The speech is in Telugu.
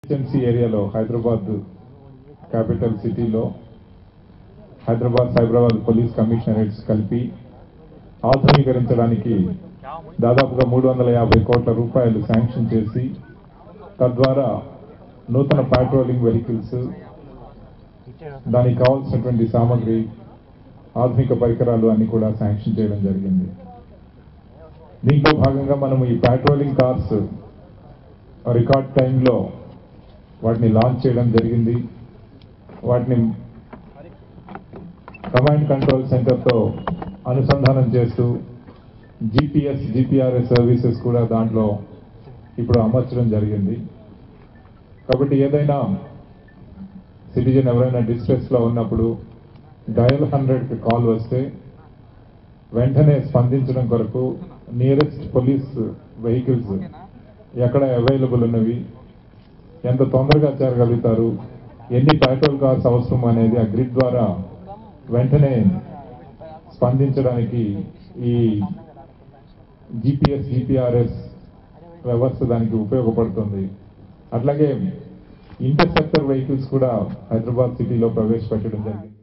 ఏజెన్సీ ఏరియాలో హైదరాబాద్ క్యాపిటల్ సిటీలో హైదరాబాద్ సైబరాబాద్ పోలీస్ కమిషనరేట్స్ కలిపి ఆధునీకరించడానికి దాదాపుగా మూడు వందల యాభై కోట్ల రూపాయలు శాంక్షన్ చేసి తద్వారా నూతన పాట్రోలింగ్ వెహికల్స్ దానికి కావాల్సినటువంటి సామాగ్రి ఆధునిక పరికరాలు అన్ని కూడా శాంక్షన్ చేయడం జరిగింది దీంట్లో భాగంగా మనం ఈ పాట్రోలింగ్ కార్స్ రికార్డ్ టైంలో వాటిని లాంచ్ చేయడం జరిగింది వాటిని కమాండ్ కంట్రోల్ సెంటర్తో అనుసంధానం చేస్తూ జిపిఎస్ జిపిఆర్ఎస్ సర్వీసెస్ కూడా దాంట్లో ఇప్పుడు అమర్చడం జరిగింది కాబట్టి ఏదైనా సిటిజన్ ఎవరైనా డిస్ట్రెస్ లో ఉన్నప్పుడు డయల్ హండ్రెడ్ కి కాల్ వస్తే వెంటనే స్పందించడం కొరకు నియరెస్ట్ పోలీస్ వెహికల్స్ ఎక్కడ అవైలబుల్ ఉన్నవి ఎంత తొందరగా చేరగలుగుతారు ఎన్ని పెట్రోల్ కార్స్ అవసరం అనేది ఆ గ్రిడ్ ద్వారా వెంటనే స్పందించడానికి ఈ జిపిఎస్ జిపిఆర్ఎస్ వ్యవస్థ దానికి ఉపయోగపడుతుంది అట్లాగే ఇంటర్సెప్టర్ వెహికల్స్ కూడా హైదరాబాద్ సిటీలో ప్రవేశపెట్టడం జరిగింది